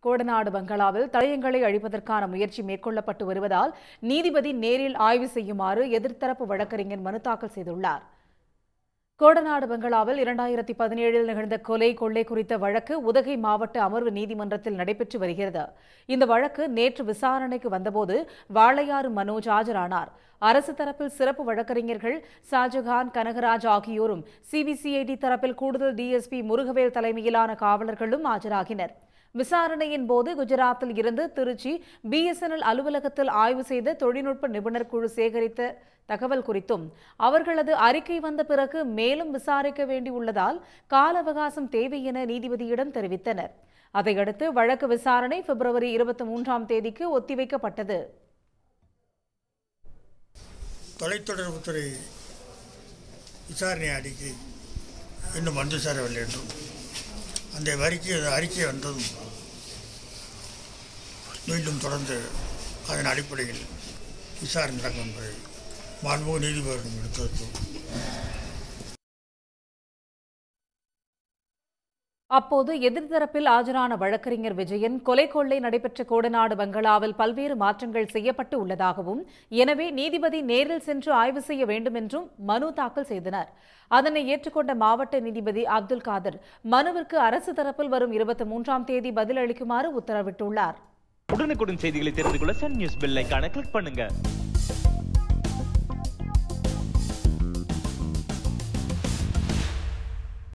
கோடநாடு பங்களாவில் தடயங்களை அழிப்பதற்கான முயற்சி மேற்கொள்ளப்பட்டு வருவதால் நீதிபதி நேரில் ஆய்வு செய்யுமாறு எதிர்த்தரப்பு வழக்கறிஞர் மனு தாக்கல் செய்துள்ளார் கோடநாடு பங்களாவில் இரண்டாயிரத்தி பதினேழில் நிகழ்ந்த கொலை கொள்ளை குறித்த வழக்கு உதகை மாவட்ட அமர்வு நீதிமன்றத்தில் நடைபெற்று வருகிறது இந்த வழக்கு நேற்று விசாரணைக்கு வந்தபோது வாளையாறு மனோஜ் ஆஜரானார் அரசு தரப்பில் சிறப்பு வழக்கறிஞர்கள் ஷாஜகான் கனகராஜ் ஆகியோரும் சிபிசிஐடி தரப்பில் கூடுதல் டிஎஸ்பி முருகவேல் தலைமையிலான காவலர்களும் ஆஜராகினர் விசாரணையின் போது குஜராத்தில் இருந்து திருச்சி பிஎஸ்என்எல் அலுவலகத்தில் ஆய்வு செய்த தொழில்நுட்ப நிபுணர் குழு சேகரித்த தகவல் குறித்தும் அவர்களது அறிக்கை வந்த பிறகு மேலும் விசாரிக்க வேண்டியுள்ளதால் கால அவகாசம் தேவை என நீதிபதியிடம் தெரிவித்தனர் அதையடுத்து வழக்கு விசாரணை பிப்ரவரி இருபத்தி மூன்றாம் தேதிக்கு ஒத்திவைக்கப்பட்டது தொலைத்தொடர்புத்துறை விசாரணை அறிக்கை இன்னும் வந்து சேரவில்லை என்றும் அந்த அறிக்கை அறிக்கை வந்ததும் மீண்டும் தொடர்ந்து அதன் அடிப்படையில் விசாரணை நடக்கும் என்பதை மாண்புமிகு நீதிபதியிடம் எடுத்துரைத்தோம் அப்போது எதிர்த்தரப்பில் ஆஜரான வழக்கறிஞர் விஜயன் கொலை கொள்ளை நடைபெற்ற கோடநாடு பங்களாவில் பல்வேறு மாற்றங்கள் செய்யப்பட்டு உள்ளதாகவும் எனவே நீதிபதி நேரில் சென்று ஆய்வு செய்ய வேண்டும் என்றும் மனு தாக்கல் செய்தனர் அதனை ஏற்றுக்கொண்ட மாவட்ட நீதிபதி அப்துல் காதர் மனுவிற்கு அரசு தரப்பில் வரும் இருபத்தி மூன்றாம் தேதி பதிலளிக்குமாறு உத்தரவிட்டுள்ளார் உடனுக்குடன் செய்திகளை தெரிந்து கொள்ள சன் நியூஸ் பெல் ஐகானை கிளிக் பண்ணுங்க